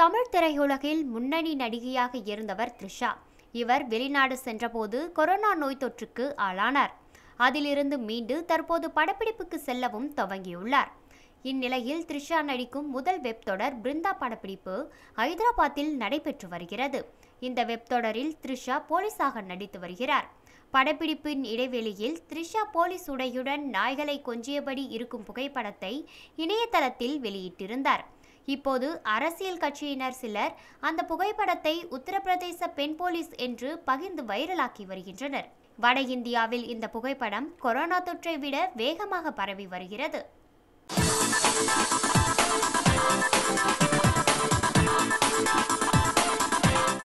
தமிழ் திரையுலகில் முன்னணி நடிகையாக இருந்தவர் த்ரிஷா இவர் வெளிநாடு சென்றபோது கொரோனா நோய் தொற்றுக்கு ஆளானார் அதிலிருந்து மீண்டு தற்போது படப்பிடிப்புக்கு செல்லவும் துவங்கியுள்ளார் இந்நிலையில் த்ரிஷா நடிக்கும் முதல் வெப் தொடர் பிருந்தா படப்பிடிப்பு ஐதராபாத்தில் நடைபெற்று வருகிறது இந்த வெப் தொடரில் த்ரிஷா போலீஸாக நடித்து வருகிறார் படப்பிடிப்பின் இடைவெளியில் த்ரிஷா போலீஸ் உடையுடன் நாய்களை கொஞ்சியபடி இருக்கும் புகைப்படத்தை இணையதளத்தில் வெளியிட்டிருந்தார் இப்போது அரசியல் கட்சியினர் சிலர் அந்த புகைப்படத்தை உத்தரப்பிரதேச பெண் போலீஸ் என்று பகிர்ந்து வைரலாக்கி வருகின்றனர் வட இந்தியாவில் இந்த புகைப்படம் கொரோனா தொற்றை விட வேகமாக பரவி வருகிறது